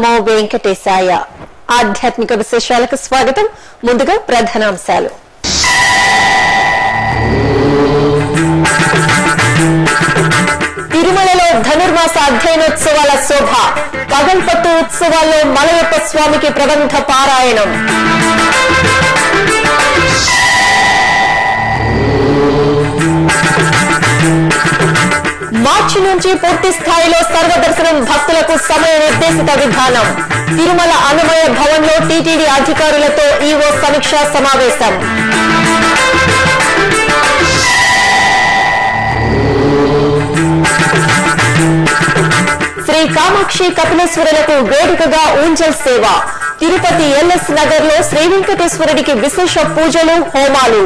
నమో వెంకటేశాయ ఆధ్యాత్మిక విశేషాలకు స్వాగతం ముందుగా ప్రధానాంశాలు తిరుమలలో ధనుర్మాస అధ్యయనోత్సవాల శోభ పగల్పత్తు ఉత్సవాల్లో మలయప్ప స్వామికి ప్రబంధ పారాయణం మార్చి నుంచి పూర్తి స్థాయిలో సర్వదర్శనం భక్తులకు సమయ నిర్దేశిత విధానం తిరుమల అన్నమయ భవన్ లో టీటీడీ అధికారులతో ఈవో సమీక్షా సమావేశం శ్రీ కామాక్షి కపిలేశ్వరులకు వేడుకగా ఊంజల్ సేవ తిరుపతి ఎల్ఎస్ నగర్ లో శ్రీ వెంకటేశ్వరుడికి విశేష పూజలు హోమాలు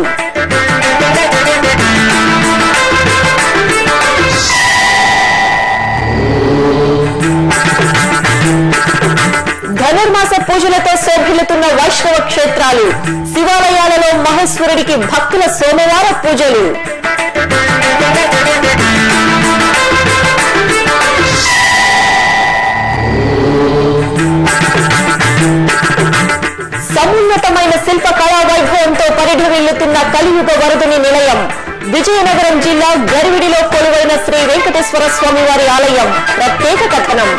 ధనుర్మాస పూజలతో శోభిల్లుతున్న వైష్ణవ క్షేత్రాలు శివాలయాలలో మహేశ్వరుడికి భక్తుల సోమవార పూజలు సమున్నతమైన శిల్ప కళా వైభవంతో పరిఢవిల్లుతున్న కలియుగ వరదుని నిలయం విజయనగరం జిల్లా గరివిడిలో కొలువైన శ్రీ వెంకటేశ్వర స్వామి వారి ఆలయం ప్రత్యేక కథనం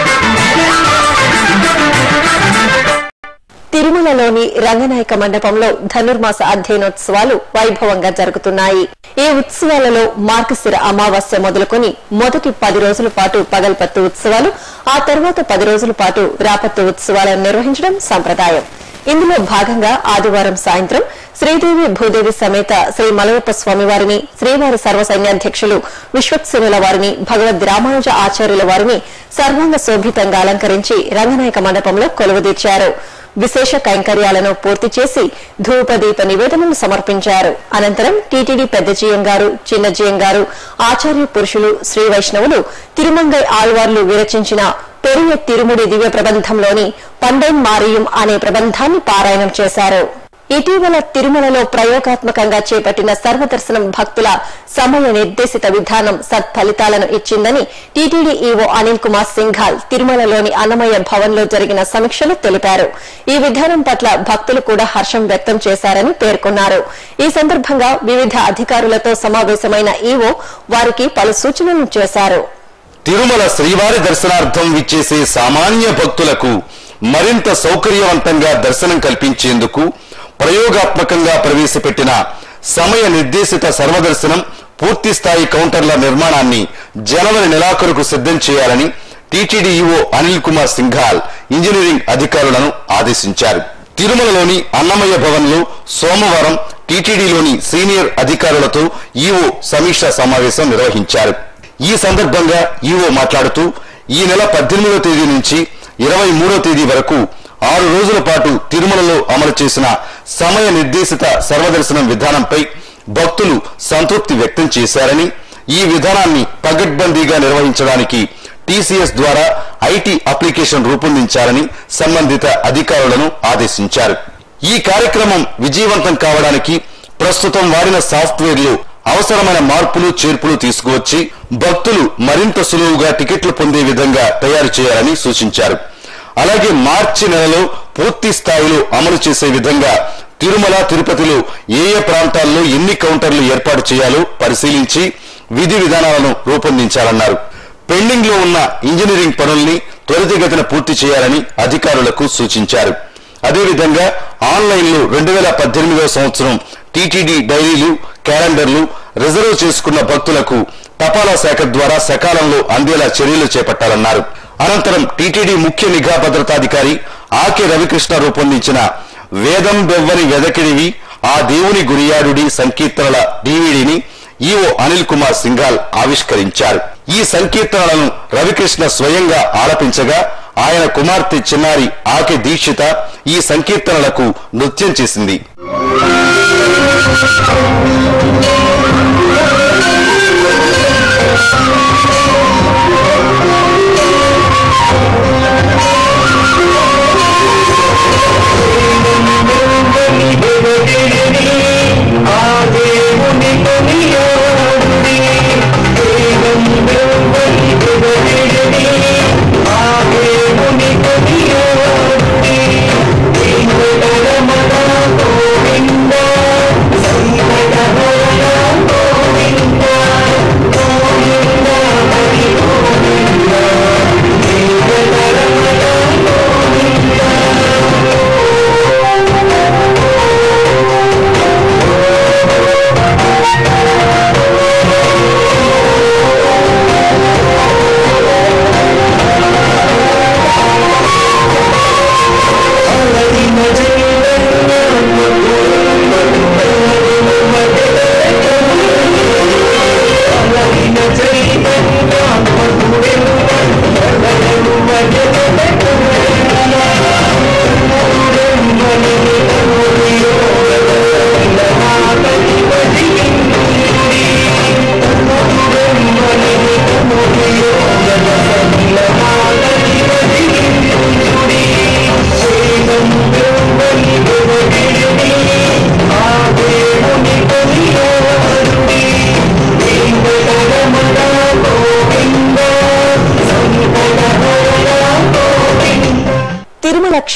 తిరుమలలోని రంగనాయక మండపంలో ధనుర్మాస అధ్యయనోత్సవాలు వైభవంగా జరుగుతున్నాయి ఈ ఉత్సవాలలో మార్గశిర అమావాస్య మొదలుకొని మొదటి పది రోజుల పాటు పగల్పత్తు ఉత్సవాలు ఆ తర్వాత పది రోజుల పాటు రాపత్తు ఉత్సవాలను నిర్వహించడం సంప్రదాయం ఇందులో భాగంగా ఆదివారం సాయంత్రం శ్రీదేవి భూదేవి సమేత శ్రీ మలయప్ప స్వామి వారిని శ్రీవారి సర్వసైన్యాధ్యక్షులు విశ్వక్సేనుల వారిని భగవద్ రామానుజ ఆచార్యుల వారిని సర్వాంగ శోభితంగా అలంకరించి రంగనాయక మండపంలో కొలువుదీర్చారు విశేష కైంకర్యాలను పూర్తి చేసి ధూపదీప నివేదనలు సమర్పించారు అనంతరం టీటీడీ పెద్ద జీయం గారు చిన్న జీయం గారు ఆచార్య పురుషులు శ్రీ వైష్ణవులు తిరుమంగై ఆళ్వార్లు విరచించిన పెరియ తిరుముడి దివ్య ప్రబంధంలోని పండైన్ మారియం అనే ప్రబంధాన్ని పారాయణం చేశారు ఇటీవల తిరుమలలో ప్రయోగాత్మకంగా చేపట్టిన సర్వదర్శనం భక్తుల సమయ నిర్దేశిత విధానం సత్ఫలితాలను ఇచ్చిందని టీటీడీ ఈవో అనిల్ కుమార్ సింఘాల్ తిరుమలలోని అన్నమయ్య భవన్ లో జరిగిన సమీక్షలో తెలిపారు ఈ విధానం పట్ల భక్తులు కూడా హర్షం వ్యక్తం చేశారని పేర్కొన్నారు ఈ సందర్భంగా వివిధ అధికారులతో సమావేశమైన ఈవో వారికి పలు సూచనలు చేశారు తిరుమల శ్రీవారి దర్శనార్థం విచ్చేసే సామాన్య భక్తులకు మరింత సౌకర్యవంతంగా దర్శనం కల్పించేందుకు ప్రయోగాత్మకంగా ప్రవేశపెట్టిన సమయ నిర్దేశిత సర్వదర్శనం పూర్తి స్థాయి కౌంటర్ల నిర్మాణాన్ని జనవరి నెలాఖరుకు సిద్ధం చేయాలని TTD EO Anil Kumar Singhal engineering అధికారులను ఆదేశించారు తిరుమలలోని అన్నమయ్య భవన్ లో సోమవారం టీటీడీలోని సీనియర్ అధికారులతో ఈవో సమీక్షా సమావేశం నిర్వహించారు ఈ సందర్భంగా ఈవో మాట్లాడుతూ ఈ నెల పద్దెనిమిదవ తేదీ నుంచి ఇరవై మూడో తేదీ వరకు ఆరు రోజుల పాటు తిరుమలలో అమలు చేసిన సమయ నిర్దేశిత సర్వదర్శనం విధానంపై భక్తులు సంతృప్తి వ్యక్తం చేశారని ఈ విధానాన్ని పగడ్బందీగా నిర్వహించడానికి టీసీఎస్ ద్వారా ఐటీ అప్లికేషన్ రూపొందించాలని సంబంధిత అధికారులను ఆదేశించారు ఈ కార్యక్రమం విజయవంతం కావడానికి ప్రస్తుతం వాడిన సాఫ్ట్వేర్లు అవసరమైన మార్పులు చేర్పులు తీసుకువచ్చి భక్తులు మరింత సులువుగా టికెట్లు పొందే విధంగా తయారు చేయాలని సూచించారు అలాగే మార్చి నెలలో పూర్తి స్థాయిలో అమలు చేసే విధంగా తిరుమల తిరుపతిలో ఏ ఏ ప్రాంతాల్లో ఎన్ని కౌంటర్లు ఏర్పాటు చేయాలో పరిశీలించి విధి విధానాలను రూపొందించాలన్నారు పెండింగ్ లో ఉన్న ఇంజనీరింగ్ పనుల్ని త్వరితగతిన పూర్తి చేయాలని అధికారులకు సూచించారు అదేవిధంగా ఆన్లైన్ లో రెండు వేల పద్దెనిమిదవ సంవత్సరం టీటీడీ డైరీలు క్యాలెండర్లు రిజర్వ్ చేసుకున్న భక్తులకు తపాలా శాఖ ద్వారా సకాలంలో అందేలా చర్యలు చేపట్టాలన్నారు అనంతరం టీటీడీ ముఖ్య నిఘా భద్రతాధికారి ఆకే రవికృష్ణ రూపొందించిన వేదం బెవ్వని వెదకిడివి ఆ దేవుని గురియాడుడి సంకీర్తనల డివిడిని ఈఓ అనిల్ కుమార్ సింఘాల్ ఆవిష్కరించారు ఈ సంకీర్తనలను రవికృష్ణ స్వయంగా ఆలపించగా ఆయన కుమార్తె చిన్నారి ఆకె దీక్షిత ఈ సంకీర్తనలకు నృత్యం చేసింది ఆ దేవుని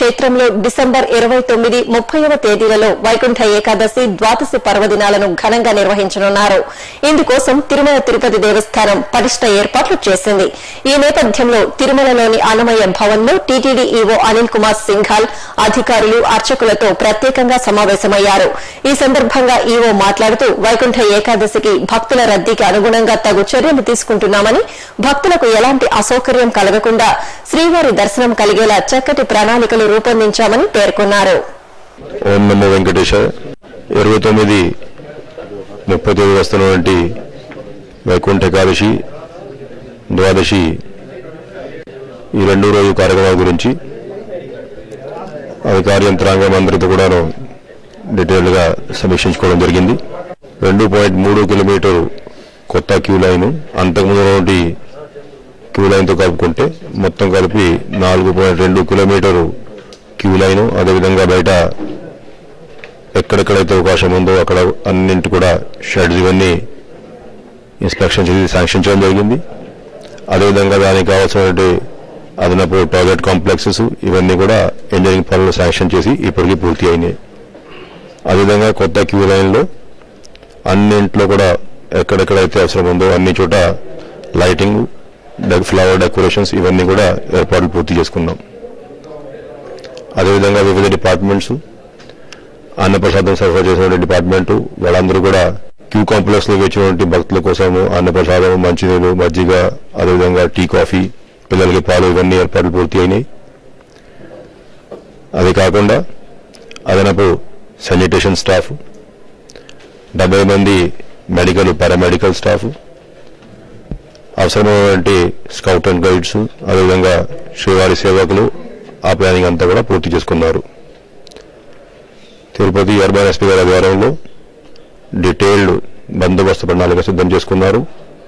క్షేత్రంలో డిసెంబర్ ఇరవై తొమ్మిది ముప్పైవ తేదీలలో వైకుంఠ ఏకాదశి ద్వాదశి పర్వదినాలను ఘనంగా నిర్వహించనున్నారు ఇందుకోసం తిరుమల తిరుపతి దేవస్థానం పటిష్ట ఏర్పాట్లు చేసింది ఈ నేపథ్యంలో తిరుమలలోని అన్నమయ్య భవన్ లో టీటీడీ ఈవో అనిల్ కుమార్ సింఘాల్ అధికారులు అర్చకులతో ప్రత్యేకంగా సమావేశమయ్యారు ఈ సందర్భంగా ఈవో మాట్లాడుతూ వైకుంఠ ఏకాదశికి భక్తుల రద్దీకి అనుగుణంగా తగు చర్యలు తీసుకుంటున్నామని భక్తులకు ఎలాంటి అసౌకర్యం కలగకుండా శ్రీవారి దర్శనం కలిగేలా చక్కటి ప్రణాళికలు రూపొందించామని పేర్కొన్నారు ఓం నమో వెంకటేశాయ ఇరవై తొమ్మిది ముప్పై తొమ్మిది వస్తున్నటువంటి వైకుంఠ ఏకాదశి ద్వాదశి ఈ రెండు రోజు కార్యక్రమాల గురించి అధికార యంత్రాంగం అందరితో కూడాను డీటెయిల్డ్గా సమీక్షించుకోవడం జరిగింది రెండు పాయింట్ మూడు కిలోమీటర్ కొత్త క్యూ లైన్ అంతకుముందు ఉన్నటువంటి క్యూ లైన్తో కలుపుకుంటే మొత్తం కలిపి నాలుగు పాయింట్ రెండు కిలోమీటరు క్యూ లైన్ అదేవిధంగా బయట ఎక్కడెక్కడైతే అవకాశం ఉందో అక్కడ అన్నింటి కూడా షెడ్స్ ఇవన్నీ ఇన్స్పెక్షన్ చేసి శాంక్షన్ చేయడం జరిగింది అదేవిధంగా దానికి కావాల్సినటువంటి అదనపు టాయిలెట్ కాంప్లెక్సెస్ ఇవన్నీ కూడా ఇంజనీరింగ్ పనులు శాంక్షన్ చేసి ఇప్పటికీ పూర్తి అయినాయి అదేవిధంగా కొత్త క్యూ లైన్లో అన్నింట్లో కూడా ఎక్కడెక్కడైతే అవసరం ఉందో అన్ని చోట లైటింగ్ ఫ్లవర్ డెకరేషన్స్ ఇవన్నీ కూడా ఏర్పాట్లు పూర్తి చేసుకున్నాం అదేవిధంగా వివిధ డిపార్ట్మెంట్స్ అన్నప్రసాదం సరఫరా చేసినటువంటి డిపార్ట్మెంట్ వాళ్ళందరూ కూడా క్యూ కాంప్లెక్స్ లో వేచినటువంటి భక్తుల కోసము అన్నప్రసాదం మంచినీళ్ళు మజ్జిగ అదేవిధంగా టీ కాఫీ పిల్లలకి పాలు ఇవన్నీ ఏర్పాట్లు పూర్తి అయినాయి అది కాకుండా అదనపు శానిటేషన్ స్టాఫ్ డెబ్బై మంది మెడికల్ పారామెడికల్ స్టాఫ్ అవసరమైనటువంటి స్కౌట్ అండ్ గైడ్స్ అదేవిధంగా శ్రీవారి సేవకులు ఆ ప్లానింగ్ అంతా కూడా పూర్తి చేసుకున్నారు తిరుపతి అర్బన్ ఎస్పీ గారి ఆధ్వర్యంలో డీటెయిల్డ్ బందోబస్తు ప్రణాళిక సిద్ధం చేసుకున్నారు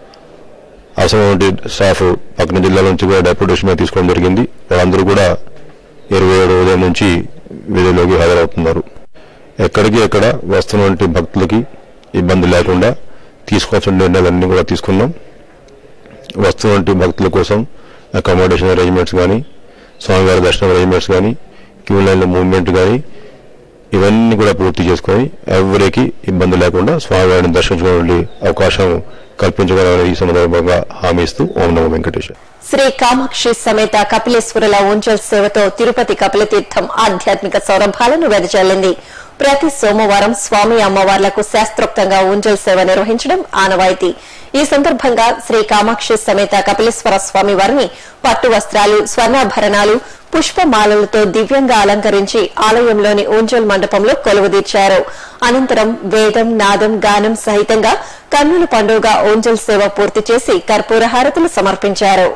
అవసరమైన స్టాఫ్ పక్కన జిల్లాల నుంచి కూడా డెప్యూటేషన్ మీద తీసుకోవడం జరిగింది వాళ్ళందరూ కూడా ఇరవై ఏడు ఉదయం నుంచి విధుల్లోకి హాజరవుతున్నారు ఎక్కడికి ఎక్కడ వస్తున్నటువంటి భక్తులకి ఇబ్బంది లేకుండా తీసుకోవాల్సిన నిర్ణయాలన్నీ కూడా తీసుకున్నాం వస్తున్నటువంటి భక్తుల కోసం అకామిడేషన్ అరేంజ్మెంట్స్ కానీ స్వామివారి దర్శనం అరేంజ్మెంట్స్ కానీ క్యూ లైన్ల మూవ్మెంట్ కానీ ఇవన్నీ కూడా పూర్తి చేసుకొని ఎవరికి ఇబ్బంది లేకుండా స్వామివారిని దర్శించుకునే అవకాశం కల్పించగలమని ఈ సందర్భంగా హామీ ఇస్తూ ఓం నమో వెంకటేశ్వర శ్రీ కామాక్షి సమేత కపిలేశ్వరుల ఉంచల్ సేవతో తిరుపతి కపిలతీర్థం ఆధ్యాత్మిక సౌరభాలను వెదజల్లింది ప్రతి సోమవారం స్వామి అమ్మవార్లకు శాస్త్రోక్తంగా ఉంజల్ సేవ నిర్వహించడం ఆనవాయితీ ఈ సందర్భంగా శ్రీ కామాక్షి సమేత కపిలేశ్వర స్వామి వారిని పట్టు వస్త్రాలు స్వర్ణాభరణాలు పుష్పమాలలతో దివ్యంగా అలంకరించి ఆలయంలోని ఉంజల్ మండపంలో కొలువుదీర్చారు అనంతరం వేదం నాదం గానం సహితంగా కన్నుల పండుగ ఉంజల్ సేవ పూర్తి చేసి కర్పూర హారతులు సమర్పించారు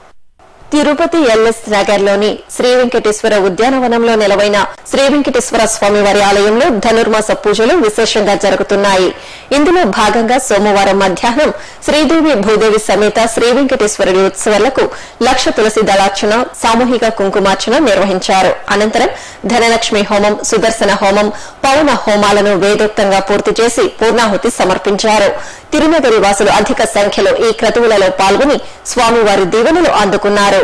తిరుపతి ఎల్ఎస్ నగర్ లోని శ్రీ వెంకటేశ్వర ఉద్యానవనంలో నెలవైన శ్రీ వెంకటేశ్వర స్వామివారి ఆలయంలో ధనుర్మాస పూజలు విశేషంగా జరుగుతున్నాయి ఇందులో భాగంగా సోమవారం మధ్యాహ్నం శ్రీదేవి భూదేవి సమేత శ్రీ వెంకటేశ్వరుడి ఉత్సవాలకు లక్ష తులసి దళార్చన సామూహిక కుంకుమార్చన నిర్వహించారు అనంతరం ధనలక్ష్మి హోమం సుదర్శన హోమం పవన హోమాలను వేదోక్తంగా పూర్తి చేసి పూర్ణాహుతి సమర్పించారు తిరునగరి వాసులు అధిక సంఖ్యలో ఈ క్రతువులలో పాల్గొని స్వామివారి దీవెనలు అందుకున్నారు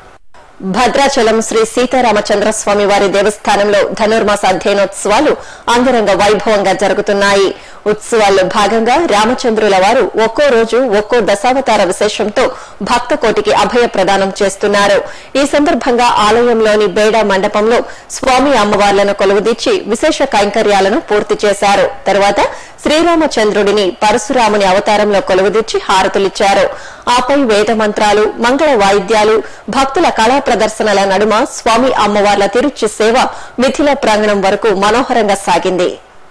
భద్రాచలం శ్రీ సీతారామచంద్ర స్వామి వారి దేవస్థానంలో ధనుర్మాస అధ్యయనోత్సవాలు అంగరంగ వైభవంగా జరుగుతున్నాయి ఉత్సవాల్లో భాగంగా రామచంద్రుల వారు ఒక్కో రోజు ఒక్కో దశావతార విశేషంతో భక్త కోటికి అభయ ప్రదానం చేస్తున్నారు ఈ సందర్భంగా ఆలయంలోని బేడా మండపంలో స్వామి అమ్మవార్లను కొలువుదీర్చి విశేష కైంకర్యాలను పూర్తి చేశారు తర్వాత శ్రీరామచంద్రుడిని పరశురాముని అవతారంలో కొలువుదీర్చి హారతులిచ్చారు ఆపై వేద మంత్రాలు మంగళ వాయిద్యాలు భక్తుల కళా ప్రదర్శనల నడుమ స్వామి అమ్మవార్ల తిరుచి సేవ మిథిల ప్రాంగణం వరకు మనోహరంగా సాగింది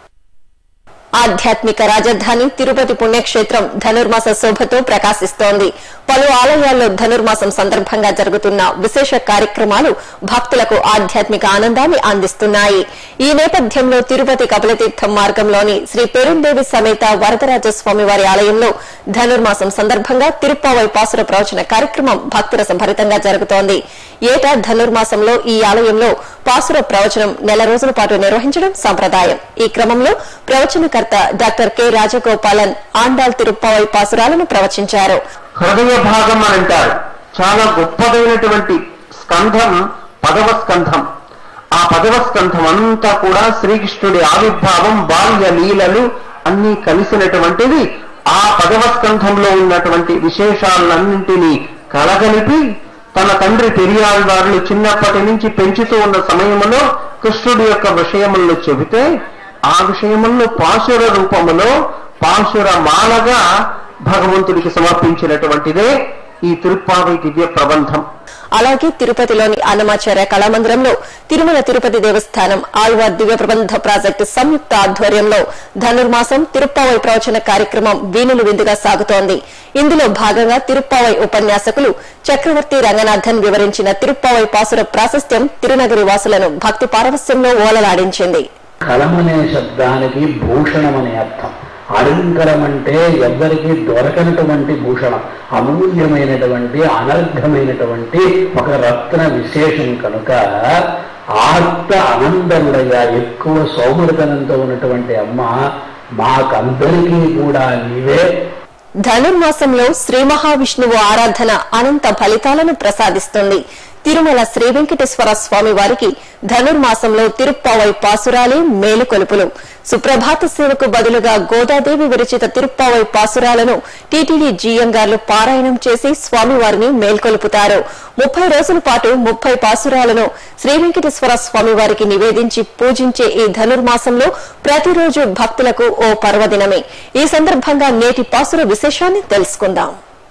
ఆధ్యాత్మిక రాజధాని తిరుపతి పుణ్యక్షేత్రం ధనుర్మాస శోభతో ప్రకాశిస్తోంది పలు ఆలయాల్లో ధనుర్మాసం సందర్భంగా జరుగుతున్న విశేష కార్యక్రమాలు భక్తులకు ఆధ్యాత్మిక ఆనందాన్ని అందిస్తున్నాయి ఈ నేపథ్యంలో తిరుపతి కపిలతీర్థం మార్గంలోని శ్రీ పెరుందేవి సమేత వరదరాజస్వామి వారి ఆలయంలో ధనుర్మాసం సందర్భంగా తిరుప్పావై పాసుర ప్రవచన కార్యక్రమం భక్తురస భరితంగా జరుగుతోంది ఏటా ధనుర్మాసంలో ఈ ఆలయంలో పాసుర ప్రవచనం నెల రోజుల పాటు నిర్వహించడం సంప్రదాయం ఈ క్రమంలో ప్రవచనకర్త డాక్టర్ కె రాజగోపాలన్ ఆండాల్ తిరుప్పావై పాసురాలను ప్రవచించారు హృదయ భాగం అని అంటారు చాలా గొప్పదైనటువంటి స్కంధం పదవ స్కంధం ఆ పదవ స్కంధం అంతా కూడా శ్రీకృష్ణుడి ఆవిర్భావం బాల్య లీలలు అన్నీ కలిసినటువంటిది ఆ పదవ స్కంధంలో ఉన్నటువంటి విశేషాలన్నింటినీ కలగలిపి తన తండ్రి పెరియాళ్వార్లు చిన్నప్పటి నుంచి పెంచుతూ ఉన్న సమయంలో కృష్ణుడి యొక్క విషయములను చెబితే ఆ విషయములను పాశుర రూపములో పాశుర మాలగా భగవంతుడికి సమర్పించినటువంటిదే ఈ తిరుప్పావి దివ్య ప్రబంధం అలాగే తిరుపతిలోని అన్నమాచార్య కళామందిరంలో తిరుమల తిరుపతి దేవస్థానం ఆళ్వార్ దివ్య ప్రబంధ ప్రాజెక్టు సంయుక్త ఆధ్వర్యంలో ధనుర్మాసం తిరుప్పావై ప్రవచన కార్యక్రమం వీణులు విందుగా సాగుతోంది ఇందులో భాగంగా తిరుప్పావై ఉపన్యాసకులు చక్రవర్తి రంగనాథన్ వివరించిన తిరుప్పావై పాసుర ప్రాశస్త్యం తిరునగరి వాసులను భక్తి పారవస్యంలో ఓలలాడించింది కలమనే శబ్దానికి భూషణం అనే అర్థం అలంకరం అంటే ఎవ్వరికి దొరకనటువంటి భూషణం అమూల్యమైనటువంటి అనర్ఘమైనటువంటి ఒక రత్న విశేషం కనుక ఆర్త ఆనందముడగా ఎక్కువ సౌమరితనంతో ఉన్నటువంటి అమ్మ మాకందరికీ కూడా నీవే ధనుర్మాసంలో శ్రీ మహావిష్ణువు ఆరాధన అనంత ఫలితాలను ప్రసాదిస్తుంది తిరుమల శ్రీ వెంకటేశ్వర స్వామి వారికి ధనుర్మాసంలో తిరుప్పావై పాసురాలే మేలుకొలుపులు సుప్రభాత సేవకు బదులుగా గోదాదేవి విరచిత తిరుప్పావై పాసురాలను టీటీడీ జీఎం గారు పారాయణం చేసి స్వామివారిని మేల్కొలుపుతారు ముప్పై రోజుల పాటు ముప్పై పాసురాలను శ్రీ వెంకటేశ్వర స్వామి వారికి నివేదించి పూజించే ఈ ధనుర్మాసంలో ప్రతిరోజు భక్తులకు ఓ పర్వదినమే ఈ సందర్భంగా నేటి పాసుర విశేషాన్ని తెలుసుకుందాం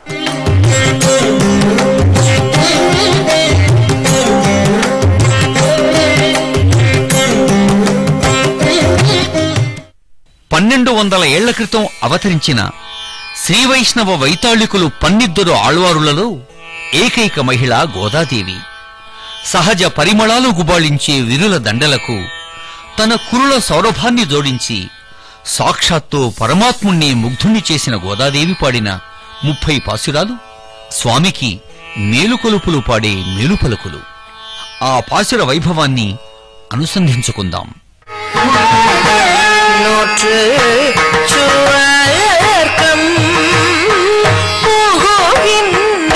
పన్నెండు వందల ఏళ్ల క్రితం అవతరించిన శ్రీవైష్ణవ వైతాళికులు పన్నిద్దరు ఆళ్వారులలో ఏకైక మహిళ గోదాదేవి సహజ పరిమళాలు గుబాళించే విరుల దండలకు తన కురుల సౌరభాన్ని జోడించి సాక్షాత్తు పరమాత్ముణ్ణి ముగ్ధుణ్ణి చేసిన గోదాదేవి పాడిన ముప్పై పాసురాలు స్వామికి మేలుకొలుపులు పాడే మేలుపలుకులు ఆ పాసుర వైభవాన్ని అనుసంధించుకుందాం நூற்று சுவர்க்கம் புகுகின்ற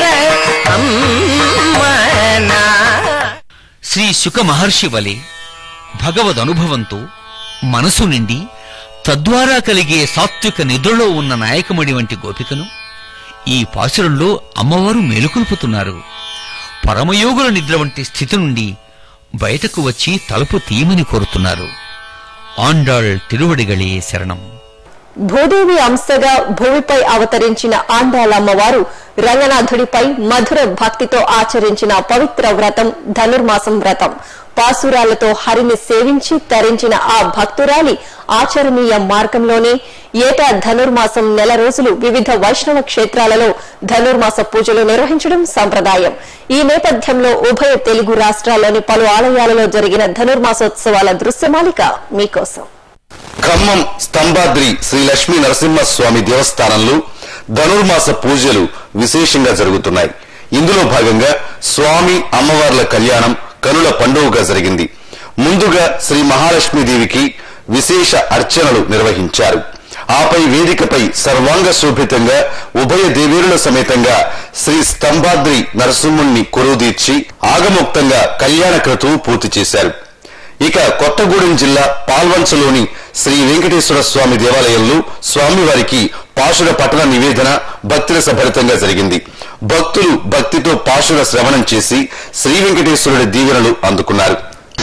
அம்மனா శ్రీ శుక మహర్షి వలె భగవద్ అనుభవంతో మనసు నిండి తద్వారా కలిగే సాత్విక నిద్రలో ఉన్న నాయకమణి వంటి గోపికను ఈ పాసురంలో అమ్మవారు మేలుకొల్పుతున్నారు పరమయోగుల నిద్ర వంటి స్థితి నుండి బయటకు వచ్చి తలుపు తీయమని కోరుతున్నారు ఆండాళ్ తిరువడిగళే శరణం భూదేవి అంశగా భూమిపై అవతరించిన ఆండాలమ్మవారు రంగనాథుడిపై మధుర భక్తితో ఆచరించిన పవిత్ర వ్రతం ధనుర్మాసం వ్రతం పాసురాలతో హరిని సేవించి తరించిన ఆ భక్తురాలి ఆచరణీయ మార్గంలోనే ఏటా ధనుర్మాసం నెల రోజులు వివిధ వైష్ణవ క్షేత్రాలలో ధనుర్మాస పూజలు నిర్వహించడం సంప్రదాయం ఈ నేపథ్యంలో ఉభయ తెలుగు రాష్ట్రాల్లోని పలు ఆలయాలలో జరిగిన ధనుర్మాసోత్సవాల దృశ్యమాలిక మీకోసం ఖమ్మం స్తంభాద్రి శ్రీ లక్ష్మీ నరసింహస్వామి దేవస్థానంలో ధనుర్మాస పూజలు విశేషంగా జరుగుతున్నాయి ఇందులో భాగంగా స్వామి అమ్మవార్ల కళ్యాణం కనుల పండుగగా జరిగింది ముందుగా శ్రీ మహాలక్ష్మీదేవికి విశేష అర్చనలు నిర్వహించారు ఆపై వేదికపై సర్వాంగ శోభితంగా ఉభయ దేవేరుల సమేతంగా శ్రీ స్తంభాద్రి నరసింహుణ్ణి కొలువుదీర్చి ఆగమోక్తంగా కళ్యాణ క్రతువు పూర్తి చేశారు ఇక కొత్తగూడెం జిల్లా పాల్వంచలోని శ్రీ వెంకటేశ్వర స్వామి దేవాలయంలో స్వామివారికి పాశుర పఠన నివేదన భక్తుల సభరితంగా జరిగింది భక్తులు భక్తితో పాశుర శ్రవణం చేసి శ్రీ వెంకటేశ్వరుడి దీవెనలు అందుకున్నారు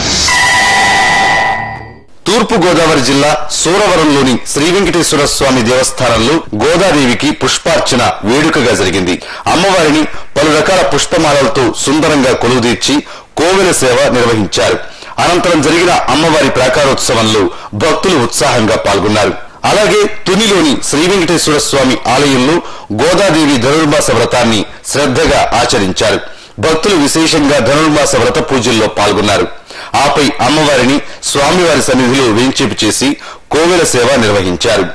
తూర్పు గోదావరి జిల్లా సూరవరంలోని శ్రీ వెంకటేశ్వర స్వామి దేవస్థానంలో గోదాదేవికి పుష్పార్చన వేడుకగా జరిగింది అమ్మవారిని పలు రకాల పుష్పమాలలతో సుందరంగా కొలువుదీర్చి కోవెల సేవ నిర్వహించారు అనంతరం జరిగిన అమ్మవారి ప్రాకారోత్సవంలో భక్తులు ఉత్సాహంగా పాల్గొన్నారు అలాగే తునిలోని శ్రీ వెంకటేశ్వర స్వామి ఆలయంలో గోదాదేవి ధనుర్మాస వ్రతాన్ని శ్రద్ధగా ఆచరించారు భక్తులు విశేషంగా ధనుర్మాస వ్రత పూజల్లో పాల్గొన్నారు ఆపై అమ్మవారిని స్వామివారి సన్నిధిలో వేంచేపు చేసి కోవెల సేవ నిర్వహించారు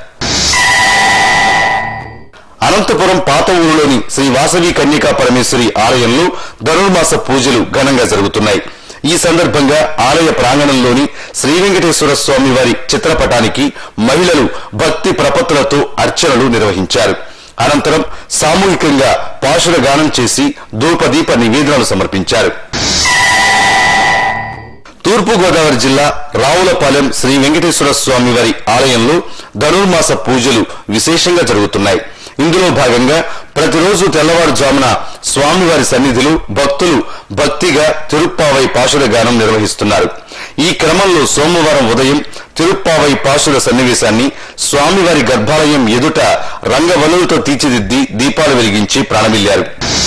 అనంతపురం పాత ఊరులోని శ్రీ వాసవి కన్యకా పరమేశ్వరి ఆలయంలో ధనుర్మాస పూజలు ఘనంగా జరుగుతున్నాయి ఈ సందర్భంగా ఆలయ ప్రాంగణంలోని శ్రీ వెంకటేశ్వర స్వామి వారి చిత్రపటానికి మహిళలు భక్తి ప్రపత్తులతో అర్చనలు నిర్వహించారు అనంతరం సామూహికంగా పాశుర గానం చేసి ధూపదీప నివేదనలు సమర్పించారు తూర్పుగోదావరి జిల్లా రావులపాలెం శ్రీ వెంకటేశ్వర స్వామి వారి ఆలయంలో ధనుర్మాస పూజలు విశేషంగా జరుగుతున్నాయి ఇందులో భాగంగా ప్రతిరోజు తెల్లవారుజామున స్వామివారి సన్నిధిలో భక్తులు భక్తిగా తిరుప్పావై పాశుర గానం నిర్వహిస్తున్నారు ఈ క్రమంలో సోమవారం ఉదయం తిరుప్పావై పాశుర సన్నివేశాన్ని స్వామివారి గర్భాలయం ఎదుట రంగవల్లులతో తీర్చిదిద్ది దీపాలు వెలిగించి ప్రారంభిల్లారు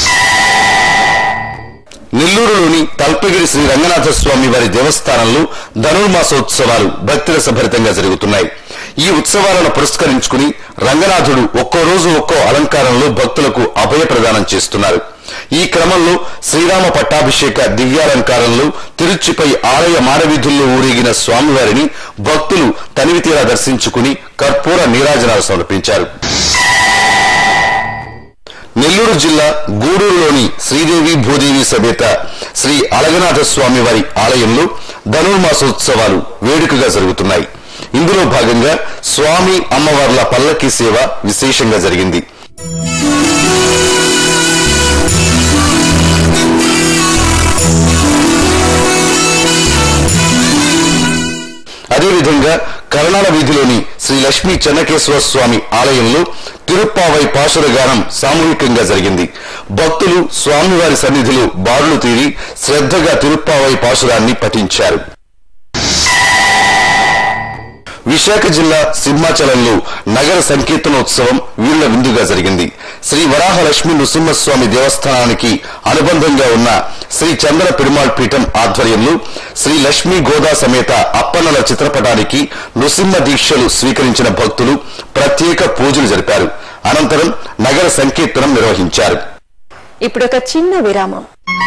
నెల్లూరులోని తల్పగిరి శ్రీ రంగనాథ స్వామి వారి దేవస్థానంలో ధనుర్మాసోత్సవాలు భక్తిరసభరితంగా జరుగుతున్నాయి ఈ ఉత్సవాలను పురస్కరించుకుని రంగనాథుడు ఒక్కో రోజు ఒక్కో అలంకారంలో భక్తులకు అభయ ప్రదానం చేస్తున్నారు ఈ క్రమంలో శ్రీరామ పట్టాభిషేక దివ్యాలంకారంలో తిరుచిపై ఆలయ మానవీధుల్లో ఊరేగిన స్వామివారిని భక్తులు తనివితీరా దర్శించుకుని కర్పూర నీరాజనాలు సమర్పించారు నెల్లూరు జిల్లా గూడూరులోని శ్రీదేవి భూదేవి సమేత శ్రీ అలగనాథ స్వామి వారి ఆలయంలో ధనుర్మాసోత్సవాలు వేడుకగా జరుగుతున్నాయి ఇందులో భాగంగా స్వామి అమ్మవార్ల పల్లకి సేవ విశేషంగా జరిగింది అదేవిధంగా కర్ణాల వీధిలోని శ్రీ లక్ష్మీ చెన్నకేశ్వర స్వామి ఆలయంలో తిరుప్పావై పాశుర గానం సామూహికంగా జరిగింది భక్తులు స్వామివారి సన్నిధిలో బారులు తీరి శ్రద్ధగా తిరుప్పావై పాశురాన్ని పఠించారు విశాఖ జిల్లా సింహాచలంలో నగర సంకీర్తనోత్సవం వీళ్ల విందుగా జరిగింది శ్రీ వరాహ లక్ష్మీ నృసింహస్వామి దేవస్థానానికి అనుబంధంగా ఉన్న శ్రీ చంద్ర పెరుమాళ్ పీఠం ఆధ్వర్యంలో శ్రీ లక్ష్మీ గోదా సమేత అప్పన్నల చిత్రపటానికి నృసింహ దీక్షలు స్వీకరించిన భక్తులు ప్రత్యేక పూజలు జరిపారు అనంతరం నగర సంకీర్తనం నిర్వహించారు ఇప్పుడు ఒక చిన్న విరామం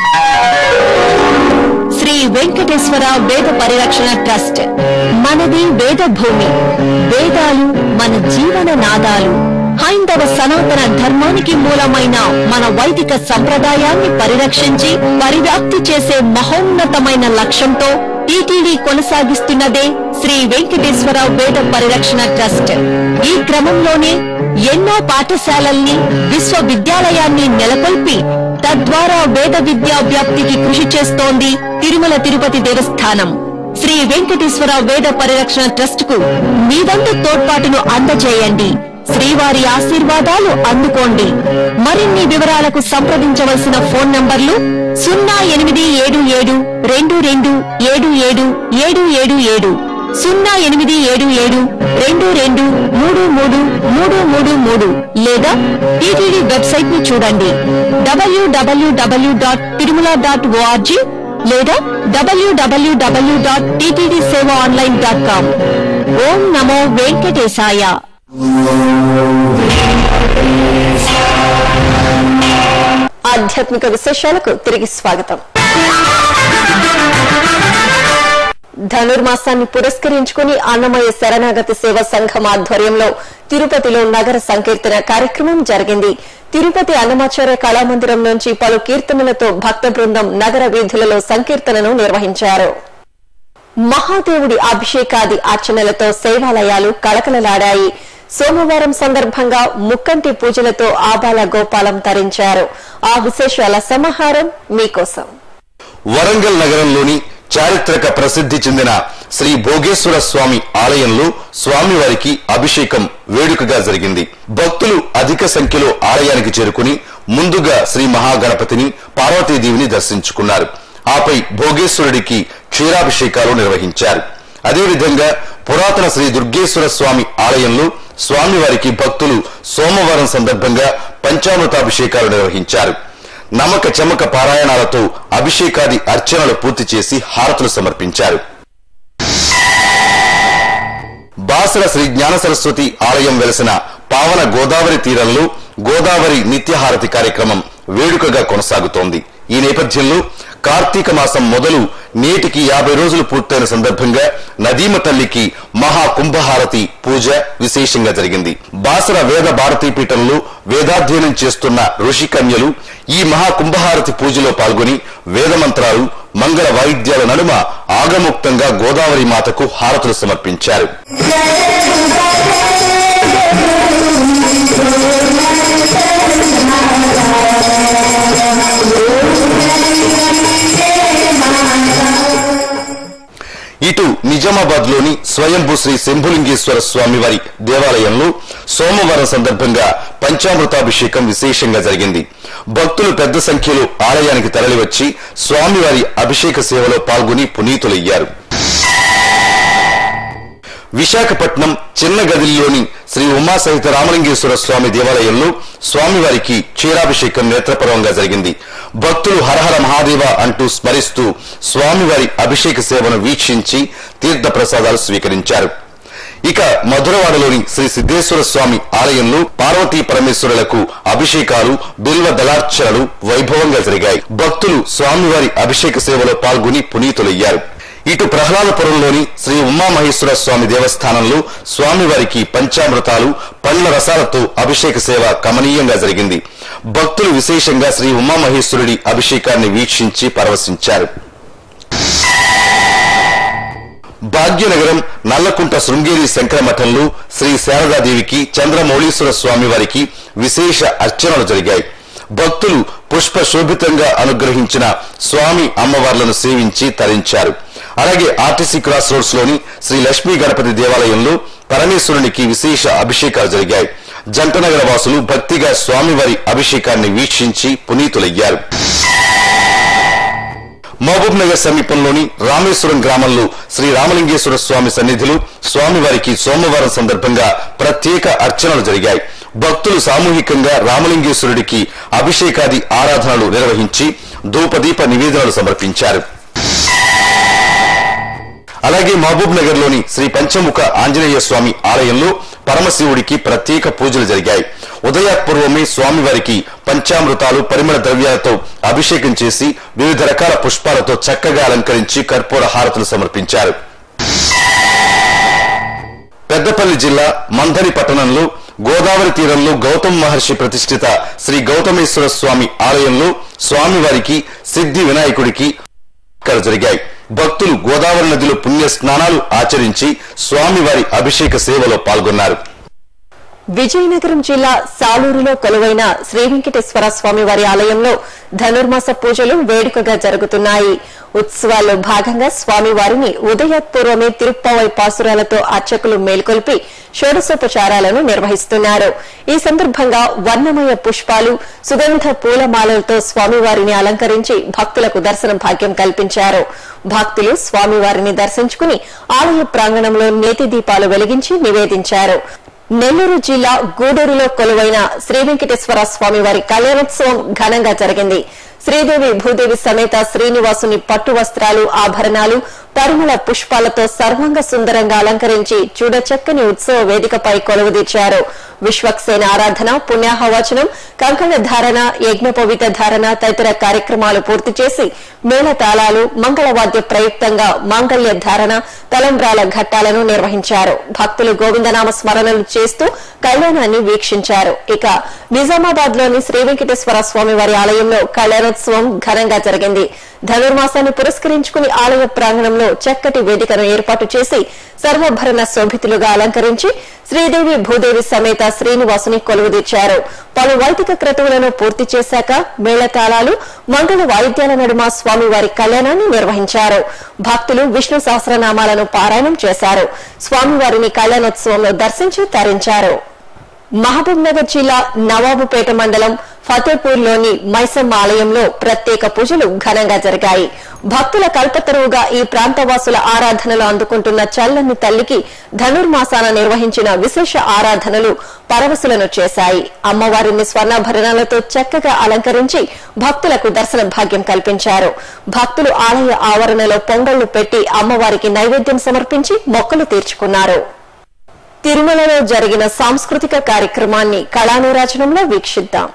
శ్రీ వెంకటేశ్వర వేద పరిరక్షణ ట్రస్ట్ మనది వేద భూమి వేదాలు మన జీవన నాదాలు హైందవ సనాతన ధర్మానికి మూలమైన మన వైదిక సంప్రదాయాన్ని పరిరక్షించి పరివ్యాప్తి చేసే మహోన్నతమైన లక్ష్యంతో టీటీడీ కొనసాగిస్తున్నదే శ్రీ వెంకటేశ్వర వేద పరిరక్షణ ట్రస్ట్ ఈ క్రమంలోనే ఎన్నో పాఠశాలల్ని విశ్వవిద్యాలయాన్ని నెలకొల్పి తద్వారా వేద విద్యా వ్యాప్తికి కృషి చేస్తోంది తిరుమల తిరుపతి దేవస్థానం శ్రీ వెంకటేశ్వర వేద పరిరక్షణ ట్రస్ట్ కు మీ వంతు తోడ్పాటును అందజేయండి శ్రీవారి ఆశీర్వాదాలు అందుకోండి మరిన్ని వివరాలకు సంప్రదించవలసిన ఫోన్ నంబర్లు సున్నా ఎనిమిది ఏడు ఏడు రెండు రెండు ఏడు ఏడు ఏడు ఏడు ఏడు సున్నా ఎనిమిది ఏడు ఏడు రెండు రెండు మూడు మూడు మూడు మూడు మూడు లేదా టీటీడీ వెబ్సైట్ ని చూడండి WWW dot Tirumala dot ORG లేదా WWW dot TTD seva online dot com ఓం నమో వెంకటేశాయ ఆధ్యాత్మిక విశేషాలకు తిరిగి స్వాగతం ధనుర్మాసాన్ని పురస్కరించుకుని అన్నమయ్య శరణాగతి సేవ సంఘం ఆధ్వర్యంలో తిరుపతిలో నగర సంకీర్తన కార్యక్రమం జరిగింది తిరుపతి అన్నమాచార్య కళామందిరం నుంచి పలు కీర్తనలతో భక్త బృందం నగర వీధులలో సంకీర్తనను నిర్వహించారు మహాదేవుడి అభిషేకాది అర్చనలతో సేవాలయాలు కళకళలాడాయి సోమవారం సందర్భంగా ముక్కంటి పూజలతో ఆబాల గోపాలం తరించారు ఆ విశేషాల సమాహారం మీకోసం వరంగల్ నగరంలోని చారిత్రక ప్రసిద్ధి చెందిన శ్రీ భోగేశ్వర స్వామి ఆలయంలో స్వామివారికి అభిషేకం వేడుకగా జరిగింది భక్తులు అధిక సంఖ్యలో ఆలయానికి చేరుకుని ముందుగా శ్రీ మహాగణపతిని పార్వతీదేవిని దర్శించుకున్నారు ఆపై భోగేశ్వరుడికి క్షీరాభిషేకాలు నిర్వహించారు అదేవిధంగా పురాతన శ్రీ దుర్గేశ్వర స్వామి ఆలయంలో స్వామివారికి భక్తులు సోమవారం సందర్భంగా పంచామృతాభిషేకాలు నిర్వహించారు నమక చమక పారాయణాలతో అభిషేకాది అర్చనలు పూర్తి చేసి హారతులు సమర్పించారు బాసర శ్రీ జ్ఞాన సరస్వతి ఆలయం వెలసిన పావన గోదావరి తీరంలో గోదావరి నిత్యహారతి కార్యక్రమం వేడుకగా కొనసాగుతోంది ఈ నేపథ్యంలో కార్తీక మాసం మొదలు నేటికి యాభై రోజులు పూర్తయిన సందర్భంగా నదీమ తల్లికి మహా కుంభహారతి పూజ విశేషంగా జరిగింది బాసర వేద భారతీ పీఠంలో వేదాధ్యయనం చేస్తున్న ఋషి కన్యలు ఈ మహా కుంభహారతి పూజలో పాల్గొని వేదమంత్రాలు మంగళ వాయిద్యాల నడుమ ఆగముక్తంగా గోదావరి మాతకు హారతులు సమర్పించారు నిజామాబాద్ లోని స్వయంభూ శ్రీ శంభులింగేశ్వర స్వామి వారి దేవాలయంలో సోమవారం సందర్భంగా పంచామృతాభిషేకం విశేషంగా జరిగింది భక్తులు పెద్ద సంఖ్యలో ఆలయానికి తరలివచ్చి స్వామివారి అభిషేక సేవలో పాల్గొని పునీతులయ్యారు విశాఖపట్నం చిన్న గదిలోని శ్రీ ఉమా సహిత రామలింగేశ్వర స్వామి దేవాలయంలో స్వామివారికి క్షీరాభిషేకం నేత్రపర్వంగా జరిగింది భక్తులు హరహర మహాదేవ అంటూ స్మరిస్తూ స్వామివారి అభిషేక సేవను వీక్షించి తీర్థ ప్రసాదాలు స్వీకరించారు ఇక మధురవాడలోని శ్రీ సిద్ధేశ్వర స్వామి ఆలయంలో పార్వతీ పరమేశ్వరులకు అభిషేకాలు బిల్వ దళార్చనలు వైభవంగా జరిగాయి భక్తులు స్వామివారి అభిషేక సేవలో పాల్గొని పునీతులయ్యారు ఇటు ప్రహ్లాదపురంలోని శ్రీ ఉమామహేశ్వర స్వామి దేవస్థానంలో స్వామివారికి పంచామృతాలు పండ్ల రసాలతో అభిషేక సేవ కమనీయంగా జరిగింది భక్తులు విశేషంగా శ్రీ ఉమామహేశ్వరుడి అభిషేకాన్ని వీక్షించి పరవశించారు భాగ్యనగరం నల్లకుంట శృంగేరి శంకర మఠంలో శ్రీ శారదాదేవికి చంద్రమౌళీశ్వర స్వామి వారికి విశేష అర్చనలు జరిగాయి భక్తులు పుష్ప శోభితంగా అనుగ్రహించిన స్వామి అమ్మవార్లను సేవించి తరించారు అలాగే ఆర్టీసీ క్రాస్ రోడ్స్ లోని శ్రీ లక్ష్మీ గణపతి దేవాలయంలో పరమేశ్వరునికి విశేష అభిషేకాలు జరిగాయి జంటనగర వాసులు భక్తిగా స్వామివారి అభిషేకాన్ని వీక్షించి పునీతులయ్యారు మహబూబ్ నగర్ సమీపంలోని రామేశ్వరం గ్రామంలో శ్రీ రామలింగేశ్వర స్వామి సన్నిధిలో స్వామివారికి సోమవారం సందర్భంగా ప్రత్యేక అర్చనలు జరిగాయి భక్తులు సామూహికంగా రామలింగేశ్వరుడికి అభిషేకాది ఆరాధనలు నిర్వహించి ధూపదీప నివేదనలు సమర్పించారు అలాగే మహబూబ్ నగర్ లోని శ్రీ పంచముఖ ఆంజనేయ స్వామి ఆలయంలో పరమశివుడికి ప్రత్యేక పూజలు జరిగాయి ఉదయాత్పూర్వమే స్వామివారికి పంచామృతాలు పరిమళ ద్రవ్యాలతో అభిషేకం చేసి వివిధ రకాల పుష్పాలతో చక్కగా అలంకరించి కర్పూర హారతులు సమర్పించారు పెద్దపల్లి జిల్లా మంథని పట్టణంలో గోదావరి తీరంలో గౌతమ్ మహర్షి ప్రతిష్ఠిత శ్రీ గౌతమేశ్వర స్వామి ఆలయంలో స్వామివారికి సిద్ధి వినాయకుడికి ఇక్కడ జరిగాయి భక్తులు గోదావరి నదిలో పుణ్య స్నానాలు ఆచరించి స్వామివారి అభిషేక సేవలో పాల్గొన్నారు విజయనగరం జిల్లా సాలూరులో కొలువైన శ్రీ వెంకటేశ్వర స్వామి వారి ఆలయంలో ధనుర్మాస పూజలు వేడుకగా జరుగుతున్నాయి ఉత్సవాల్లో భాగంగా స్వామివారిని ఉదయపూర్వమే తిరుప్పవై పాసురాలతో అర్చకులు మేల్కొల్పి షోడశోపచారాలను నిర్వహిస్తున్నారు ఈ సందర్భంగా వర్ణమయ పుష్పాలు సుగంధ పూలమాలలతో స్వామివారిని అలంకరించి భక్తులకు దర్శన భాగ్యం కల్పించారు భక్తులు స్వామివారిని దర్శించుకుని ఆలయ ప్రాంగణంలో నేతి దీపాలు వెలిగించి నివేదించారు నెల్లూరు జిల్లా గూడూరులో కొలువైన శ్రీ వెంకటేశ్వర స్వామి వారి కళ్యాణోత్సవం ఘనంగా జరిగింది శ్రీదేవి భూదేవి సమేత శ్రీనివాసుని పట్టు వస్త్రాలు ఆభరణాలు పరిమళ పుష్పాలతో సర్వంగ సుందరంగా అలంకరించి చూడచక్కని ఉత్సవ వేదికపై కొలువుదీర్చారు విశ్వక్సేన ఆరాధన పుణ్యాహవచనం కంకణ ధారణ యజ్ఞోపవీత ధారణ తదితర కార్యక్రమాలు పూర్తి చేసి మేళ తాళాలు మంగళవాద్య ప్రయుక్తంగా మాంగళ్య ధారణ తలంబ్రాల ఘట్టాలను నిర్వహించారు భక్తులు గోవిందనామ స్మరణలు చేస్తూ కళ్యాణాన్ని వీక్షించారు ఇక నిజామాబాద్ లోని శ్రీ వెంకటేశ్వర స్వామి వారి ఆలయంలో కళ్యాణోత్సవం ఘనంగా జరిగింది ధనుర్మాసాన్ని పురస్కరించుకుని ఆలయ ప్రాంగణంలో చక్కటి వేదికను ఏర్పాటు చేసి సర్వభరణ శోభితులుగా అలంకరించి శ్రీదేవి భూదేవి సమేత శ్రీనివాసుని కొలువుదీర్చారు పలు వైదిక క్రతువులను పూర్తి చేశాక మేళతాళాలు మంగళ వాయిద్యాల నడుమ స్వామివారి కళ్యాణాన్ని నిర్వహించారు భక్తులు విష్ణు సహస్రనామాలను పారాయణం చేశారు స్వామివారిని కళ్యాణోత్సవంలో దర్శించి తరించారు మహబూబ్ నగర్ జిల్లా నవాబుపేట మండలం ఫతేపూర్ లోని మైసమ్మ ఆలయంలో ప్రత్యేక పూజలు ఘనంగా జరిగాయి భక్తుల కల్పతరువుగా ఈ ప్రాంతవాసుల ఆరాధనలు అందుకుంటున్న చల్లని తల్లికి ధనుర్మాసాన నిర్వహించిన విశేష ఆరాధనలు పరవశులను చేశాయి అమ్మవారిని స్వర్ణాభరణాలతో చక్కగా అలంకరించి భక్తులకు దర్శన భాగ్యం కల్పించారు భక్తులు ఆలయ ఆవరణలో పొంగళ్లు పెట్టి అమ్మవారికి నైవేద్యం సమర్పించి మొక్కలు తీర్చుకున్నారు తిరుమలలో జరిగిన సాంస్కృతిక కార్యక్రమాన్ని కళానీరాజనంలో వీక్షిద్దాం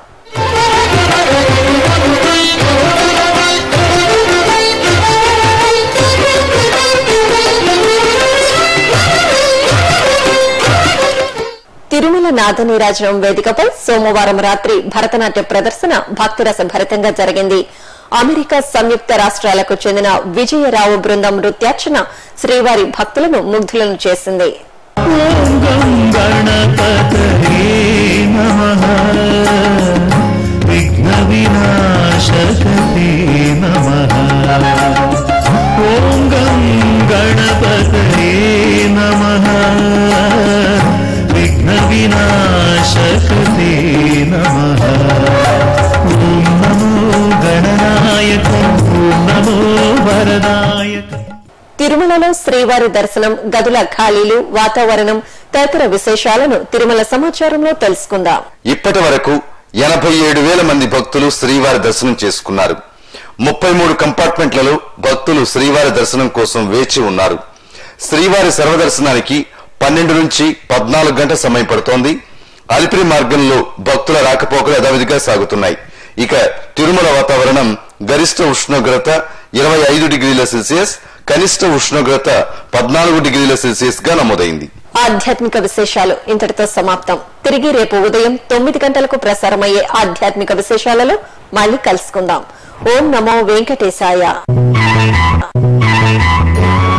తిరుమల నాదనీరాజనం వేదికపై సోమవారం రాత్రి భరతనాట్య ప్రదర్శన భక్తిరస భరితంగా జరిగింది అమెరికా సంయుక్త రాష్ట్రాలకు చెందిన విజయరావు బృందం నృత్యార్చన శ్రీవారి భక్తులను ముగ్ధులను చేసింది गणपतये नमः विघ्नविनाशकते नमः ॐ गं गणपतये సరస్వతే నమః ఓం నమో గణనాయకం ఓం నమో వరదాయకం తిరుమలలో శ్రీవారి దర్శనం గదుల ఖాళీలు వాతావరణం తదితర విశేషాలను తిరుమల సమాచారంలో తెలుసుకుందాం ఇప్పటి వరకు ఎనభై ఏడు వేల మంది భక్తులు శ్రీవారి దర్శనం చేసుకున్నారు ముప్పై మూడు కంపార్ట్మెంట్లలో భక్తులు శ్రీవారి దర్శనం కోసం వేచి ఉన్నారు శ్రీవారి సర్వదర్శనానికి పన్నెండు నుంచి పద్నాలుగు గంటల సమయం పడుతోంది అలిపిరి మార్గంలో భక్తుల రాకపోకలు యథావిధిగా సాగుతున్నాయి ఇక తిరుమల వాతావరణం గరిష్ట ఉష్ణోగ్రత ఇరవై ఐదు డిగ్రీల సెల్సియస్ కనిష్ట ఉష్ణోగ్రత పద్నాలుగు డిగ్రీల సెల్సియస్ గా నమోదైంది ఆధ్యాత్మిక విశేషాలు ఇంతటితో సమాప్తం తిరిగి రేపు ఉదయం తొమ్మిది గంటలకు ప్రసారమయ్యే ఆధ్యాత్మిక విశేషాలలో మళ్ళీ కలుసుకుందాం ఓం నమో వెంకటేశాయ